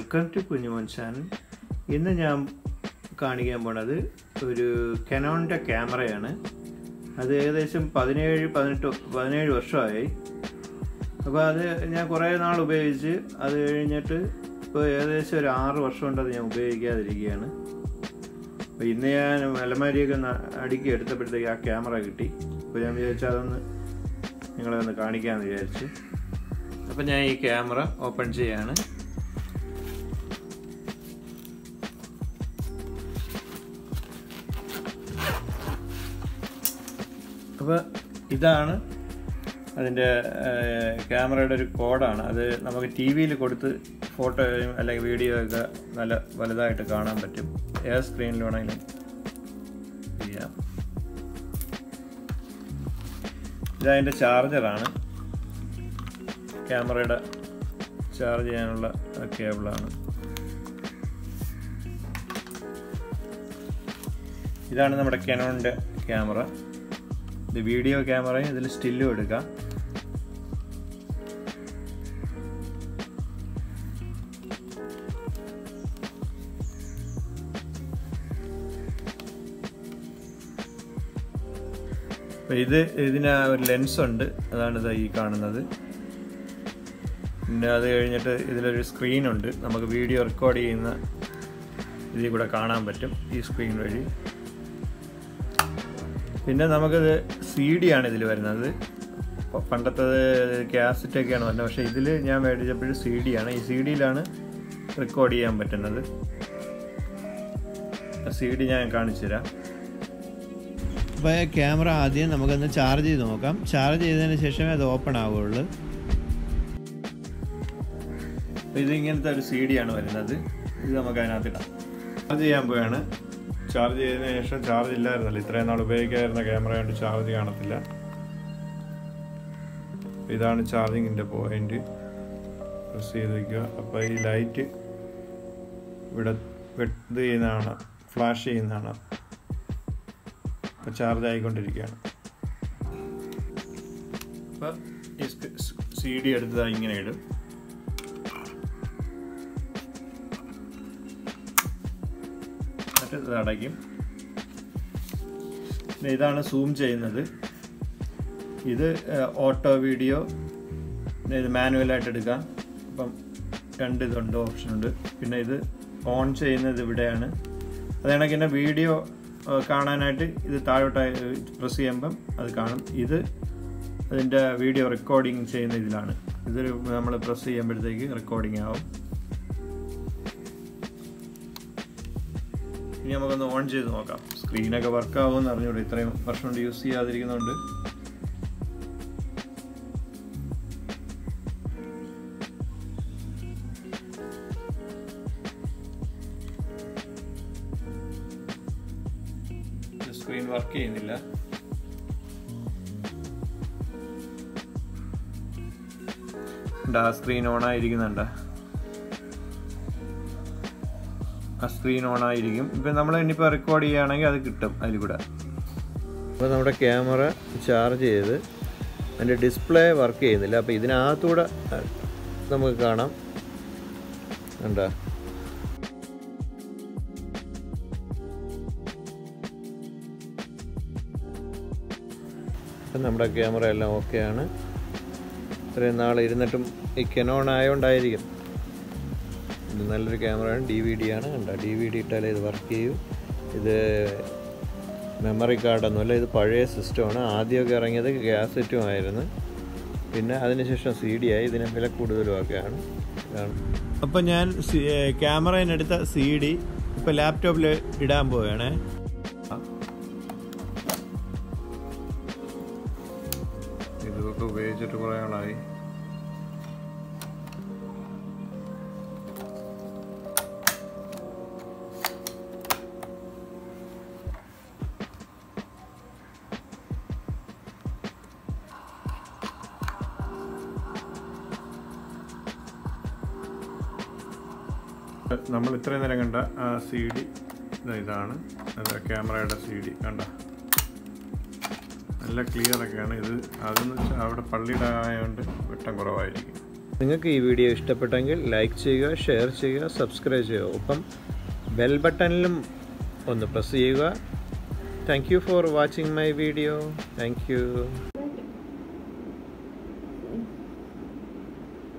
welcome to Kunjumon channel ഇന്ന് ഞാൻ കാണിക്കാൻ പോണത് ഒരു കനോണിൻ്റെ ക്യാമറയാണ് അത് ഏകദേശം പതിനേഴ് പതിനെട്ട് പതിനേഴ് വർഷമായി അപ്പോൾ അത് ഞാൻ കുറേ നാൾ ഉപയോഗിച്ച് അത് കഴിഞ്ഞിട്ട് ഇപ്പോൾ ഏകദേശം ഒരു ആറ് വർഷം കൊണ്ട് അത് ഞാൻ ഉപയോഗിക്കാതിരിക്കുകയാണ് അപ്പോൾ ഇന്ന് ഞാൻ അലമാരിയൊക്കെ ഒന്ന് അടുക്കി എടുത്തപ്പോഴത്തേക്ക് ആ ക്യാമറ കിട്ടി അപ്പോൾ ഞാൻ വിചാരിച്ചു അതൊന്ന് നിങ്ങളെ ഒന്ന് കാണിക്കാമെന്ന് വിചാരിച്ചു അപ്പോൾ ഞാൻ ഈ ക്യാമറ ഓപ്പൺ ചെയ്യാണ് അപ്പോൾ ഇതാണ് അതിൻ്റെ ക്യാമറയുടെ ഒരു കോഡാണ് അത് നമുക്ക് ടി വിയിൽ കൊടുത്ത് ഫോട്ടോയും അല്ലെങ്കിൽ വീഡിയോ ഒക്കെ നല്ല വലുതായിട്ട് കാണാൻ പറ്റും ഏത് സ്ക്രീനിൽ വേണമെങ്കിലും ചെയ്യാം ഇതതിൻ്റെ ചാർജറാണ് ക്യാമറയുടെ ചാർജ് ചെയ്യാനുള്ള കേബിളാണ് ഇതാണ് നമ്മുടെ കെനോണിൻ്റെ ക്യാമറ ഇത് വീഡിയോ ക്യാമറയും ഇതിൽ സ്റ്റില്ലും എടുക്കാം ഇത് ഇതിന് ഒരു ലെൻസ് ഉണ്ട് അതാണ് ഇത് ഈ കാണുന്നത് പിന്നെ അത് കഴിഞ്ഞിട്ട് ഇതിലൊരു സ്ക്രീനുണ്ട് നമുക്ക് വീഡിയോ റെക്കോർഡ് ചെയ്യുന്ന ഇതിൽ കൂടെ കാണാൻ പറ്റും ഈ സ്ക്രീൻ വഴി പിന്നെ നമുക്കിത് സി ഡി ആണ് ഇതിൽ വരുന്നത് പണ്ടത്തത് ക്യാസറ്റൊക്കെയാണ് വരുന്നത് പക്ഷേ ഇതിൽ ഞാൻ മേടിച്ചപ്പോഴും സി ഡി ആണ് ഈ സി ഡിയിലാണ് റെക്കോർഡ് ചെയ്യാൻ പറ്റുന്നത് സി ഡി ഞാൻ കാണിച്ചു തരാം അപ്പോൾ ക്യാമറ ആദ്യം നമുക്കൊന്ന് ചാർജ് ചെയ്ത് നോക്കാം ചാർജ് ചെയ്തതിന് ശേഷമേ അത് ഓപ്പൺ ആവുകയുള്ളൂ ഇത് ഇങ്ങനത്തെ ഒരു സി ഡി ആണ് വരുന്നത് ഇത് നമുക്ക് അതിനകത്ത് ഇടാം ചാർജ് ചെയ്യാൻ പോയാണ് ചാർജ് ചെയ്തതിന് ശേഷം ചാർജ് ഇല്ലായിരുന്നല്ലോ ഇത്രയും നാൾ ഉപയോഗിക്കാതിരുന്ന ക്യാമറ കൊണ്ട് ചാർജ് കാണത്തില്ല ഇതാണ് ചാർജിങ്ങിൻ്റെ പോയിന്റ് പ്രസ് ചെയ്ത് വയ്ക്കുക അപ്പോൾ ഈ ലൈറ്റ് ഇവിടെ ഇത് ചെയ്യുന്നതാണ് ഫ്ലാഷ് ചെയ്യുന്നതാണ് ഇപ്പോൾ ചാർജ് ആയിക്കൊണ്ടിരിക്കുകയാണ് അപ്പോൾ ഈ സി ഡി എടുത്തത് ഇങ്ങനെ ഇടും എന്നിട്ട് ഇത് അടയ്ക്കും പിന്നെ ഇതാണ് സൂം ചെയ്യുന്നത് ഇത് ഓട്ടോ വീഡിയോ പിന്നെ ഇത് മാനുവലായിട്ട് എടുക്കാം അപ്പം രണ്ട് ഇതുണ്ട് ഓപ്ഷനുണ്ട് പിന്നെ ഇത് ഓൺ ചെയ്യുന്നത് ഇവിടെയാണ് അത് കണക്ക് തന്നെ വീഡിയോ കാണാനായിട്ട് ഇത് താഴോട്ടായി പ്രസ് ചെയ്യുമ്പം അത് കാണും ഇത് അതിൻ്റെ വീഡിയോ റെക്കോർഡിങ് ചെയ്യുന്ന ഇതിലാണ് ഇതൊരു നമ്മൾ പ്രസ് ചെയ്യുമ്പോഴത്തേക്ക് റെക്കോർഡിംഗ് ആവും ഇനി നമുക്കൊന്ന് ഓൺ ചെയ്ത് നോക്കാം സ്ക്രീനൊക്കെ വർക്ക് ആവുമെന്ന് അറിഞ്ഞൂടെ ഇത്രയും വർഷം കൊണ്ട് യൂസ് ചെയ്യാതിരിക്കുന്നുണ്ട് സ്ക്രീൻ വർക്ക് ചെയ്യുന്നില്ല ആ സ്ക്രീൻ ഓൺ ആയിരിക്കുന്നുണ്ടോ ആ സ്ക്രീൻ ഓൺ ആയിരിക്കും ഇപ്പം നമ്മൾ ഇനിയിപ്പോൾ റെക്കോർഡ് ചെയ്യുകയാണെങ്കിൽ അത് കിട്ടും അതിൽ കൂടെ അപ്പോൾ നമ്മുടെ ക്യാമറ ചാർജ് ചെയ്ത് അതിൻ്റെ ഡിസ്പ്ലേ വർക്ക് ചെയ്യുന്നില്ല അപ്പോൾ ഇതിനകത്തൂടെ നമുക്ക് കാണാം കണ്ടോ ഇപ്പം നമ്മുടെ ക്യാമറ എല്ലാം ഓക്കെയാണ് ഇത്രയും നാൾ ഇരുന്നിട്ടും ഈ കെനോൺ ആയതുകൊണ്ടായിരിക്കും ഇത് നല്ലൊരു ക്യാമറയാണ് ഡി വി ഡി ആണ് കണ്ടോ ഡി വി ഡി ഇട്ടാലേ ഇത് വർക്ക് ചെയ്യൂ ഇത് മെമ്മറി കാർഡൊന്നുമല്ല ഇത് പഴയ സിസ്റ്റമാണ് ആദ്യമൊക്കെ ഇറങ്ങിയത് ഗ്യാസറ്റും ആയിരുന്നു പിന്നെ അതിനുശേഷം സി ഡി ആയി ഇതിന് വില കൂടുതലും ഒക്കെയാണ് അപ്പോൾ ഞാൻ ക്യാമറയിനെടുത്ത സി ഡി ഇപ്പോൾ ലാപ്ടോപ്പിൽ ഇടാൻ പോവുകയാണേ ഇതൊക്കെ ഉപയോഗിച്ചിട്ട് കുറേ ആളായി നമ്മൾ ഇത്രയും നേരം കണ്ട ആ സി ഡി ഇതാണ് അത് ക്യാമറയുടെ സി ഡി കണ്ട നല്ല ക്ലിയർ ഒക്കെയാണ് ഇത് അതെന്ന് വെച്ചാൽ അവിടെ പള്ളിയുടെ ആയതുകൊണ്ട് വെട്ടം കുറവായിരിക്കും നിങ്ങൾക്ക് ഈ വീഡിയോ ഇഷ്ടപ്പെട്ടെങ്കിൽ ലൈക്ക് ചെയ്യുക ഷെയർ ചെയ്യുക സബ്സ്ക്രൈബ് ചെയ്യുക ഒപ്പം ബെൽ ബട്ടണിലും ഒന്ന് പ്രസ് ചെയ്യുക thank you for watching my video thank U